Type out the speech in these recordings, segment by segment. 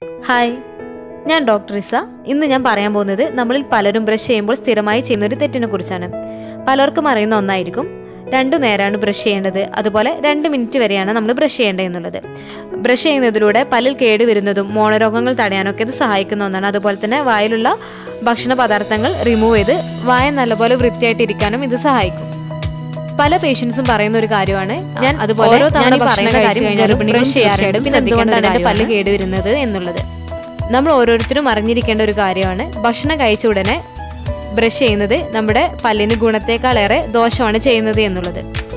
Hi ഞാൻ doctor Isa ഇന്ന് ഞാൻ പറയാൻ പോകുന്നത് നമ്മളിൽ പലരും ബ്രഷ് ചെയ്യുമ്പോൾ സ്ഥിരമായി ചെയ്യുന്ന ഒരു തെറ്റിനെ കുറിച്ചാണ് പലർക്കും അറിയുന്ന ഒന്നായിരിക്കും രണ്ടു നേരമാണ് ബ്രഷ് ചെയ്യേണ്ടത് അതുപോലെ രണ്ട് മിനിറ്റ് വരെയാണ് നമ്മൾ ബ്രഷ് ചെയ്യേണ്ടത് എന്നുള്ളത് ബ്രഷ് ചെയ്യുന്നതിലൂടെ പല്ലിൽ കേട് വരുന്നതും മോണരോഗങ്ങൾ തടയാനൊക്കെ ഇത് സഹായിക്കുന്ന ഒന്നാണ് അതുപോലെ തന്നെ വായിലുള്ള ഭക്ഷണ പദാർത്ഥങ്ങൾ റിമൂവ് ചെയ്ത് വായ നല്ലപോലെ വൃത്തിയായിട്ടിരിക്കാനും ഇത് സഹായിക്കും പല പേഷ്യൻസും പറയുന്ന ഒരു കാര്യമാണ് ഞാൻ അതുപോലെ ഓരോ തവണ ഞാൻ ഈ ഭക്ഷണം പറയുന്ന കഴിച്ച് കാര്യം കഴിഞ്ഞാൽ ഗർഭിണികൾ ബ്രഷ് ചെയ്യാറുണ്ട്. പിന്നെ പിന്നെ എന്തുകൊണ്ടാണ് എന്തുകൊണ്ടാണ് എൻ്റെ പല്ല് കേടുവരുന്നത് എന്നുള്ളത് നമ്മൾ ഓരോരുത്തരും അറിഞ്ഞിരിക്കേണ്ട ഒരു കാര്യമാണ് ഭക്ഷണം കഴിച്ച ഉടനെ ബ്രഷ് ചെയ്യുന്നത് നമ്മുടെ പല്ലിന് ഗുണത്തേക്കാളേറെ ദോഷമാണ് ചെയ്യുന്നത് എന്നുള്ളത്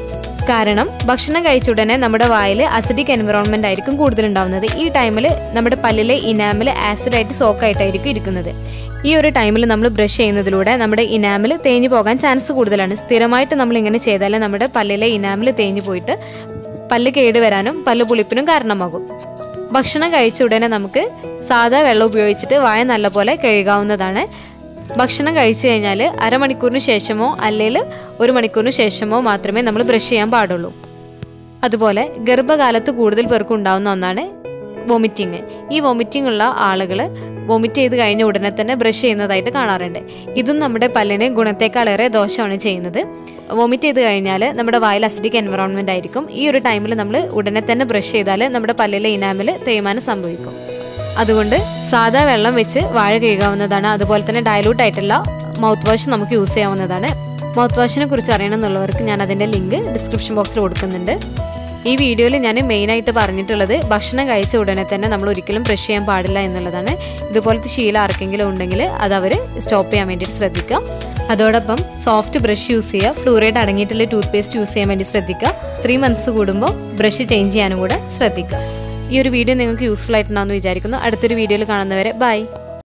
കാരണം ഭക്ഷണം കഴിച്ച ഉടനെ നമ്മുടെ വായിൽ അസിഡിക് എൻവിറോൺമെന്റ് ആയിരിക്കും കൂടുതലുണ്ടാവുന്നത് ഈ ടൈമിൽ നമ്മുടെ പല്ലിലെ ഇനാമിൽ ആസിഡായിട്ട് സോക്കായിട്ടായിരിക്കും ഇരിക്കുന്നത് ഈ ഒരു ടൈമിൽ നമ്മൾ ബ്രഷ് ചെയ്യുന്നതിലൂടെ നമ്മുടെ ഇനാമിൽ തേഞ്ഞു പോകാൻ ചാൻസ് കൂടുതലാണ് സ്ഥിരമായിട്ട് നമ്മൾ ഇങ്ങനെ ചെയ്താൽ നമ്മുടെ പല്ലിലെ ഇനാമിൽ തേഞ്ഞു പോയിട്ട് പല്ല് കേടുവരാനും പല്ല് പുളിപ്പിനും കാരണമാകും ഭക്ഷണം കഴിച്ച ഉടനെ നമുക്ക് സാധാ വെള്ളം ഉപയോഗിച്ചിട്ട് വായ നല്ലപോലെ കഴുകാവുന്നതാണ് ഭക്ഷണം കഴിച്ചു കഴിഞ്ഞാൽ അരമണിക്കൂറിന് ശേഷമോ അല്ലെങ്കിൽ ഒരു മണിക്കൂറിന് ശേഷമോ മാത്രമേ നമ്മൾ ബ്രഷ് ചെയ്യാൻ പാടുള്ളൂ അതുപോലെ ഗർഭകാലത്ത് കൂടുതൽ പേർക്ക് ഉണ്ടാവുന്ന ഒന്നാണ് വോമിറ്റിങ് ഈ വോമിറ്റിംഗ് ഉള്ള ആളുകൾ വോമിറ്റ് ചെയ്ത് കഴിഞ്ഞ ഉടനെ തന്നെ ബ്രഷ് ചെയ്യുന്നതായിട്ട് കാണാറുണ്ട് ഇതും നമ്മുടെ പല്ലിന് ഗുണത്തേക്കാളേറെ ദോഷമാണ് ചെയ്യുന്നത് വോമിറ്റ് ചെയ്ത് കഴിഞ്ഞാൽ നമ്മുടെ വായിൽ അസിഡിക് എൻവറോൺമെന്റ് ആയിരിക്കും ഈ ഒരു ടൈമിൽ നമ്മൾ ഉടനെ തന്നെ ബ്രഷ് ചെയ്താൽ നമ്മുടെ പല്ലിലെ ഇനാമിൽ തേയ്മാനം സംഭവിക്കും അതുകൊണ്ട് സാധാ വെള്ളം വെച്ച് വാഴ കഴുകാവുന്നതാണ് അതുപോലെ തന്നെ ഡയലൂട്ട് ആയിട്ടുള്ള മൗത്ത് വാഷ് നമുക്ക് യൂസ് ചെയ്യാവുന്നതാണ് മൗത്ത് വാഷിനെ കുറിച്ച് അറിയണമെന്നുള്ളവർക്ക് ഞാൻ അതിൻ്റെ ലിങ്ക് ഡിസ്ക്രിപ്ഷൻ ബോക്സിൽ കൊടുക്കുന്നുണ്ട് ഈ വീഡിയോയിൽ ഞാൻ മെയിനായിട്ട് പറഞ്ഞിട്ടുള്ളത് ഭക്ഷണം കഴിച്ച ഉടനെ തന്നെ നമ്മൾ ഒരിക്കലും ബ്രഷ് ചെയ്യാൻ പാടില്ല എന്നുള്ളതാണ് ഇതുപോലത്തെ ശീലം ആർക്കെങ്കിലും ഉണ്ടെങ്കിൽ അത് അവർ സ്റ്റോപ്പ് ചെയ്യാൻ വേണ്ടിയിട്ട് ശ്രദ്ധിക്കുക അതോടൊപ്പം സോഫ്റ്റ് ബ്രഷ് യൂസ് ചെയ്യുക ഫ്ലൂറൈഡ് അടങ്ങിയിട്ടുള്ള ടൂത്ത് പേസ്റ്റ് യൂസ് ചെയ്യാൻ വേണ്ടി ശ്രദ്ധിക്കുക ത്രീ മന്ത്സ് കൂടുമ്പോൾ ബ്രഷ് ചേഞ്ച് ചെയ്യാനും കൂടെ ശ്രദ്ധിക്കുക ഈ ഒരു വീഡിയോ നിങ്ങൾക്ക് യൂസ്ഫുൾ ആയിട്ടുണ്ടാകുമെന്ന് വിചാരിക്കുന്നു അടുത്തൊരു വീഡിയോയിൽ കാണുന്നവരെ ബൈ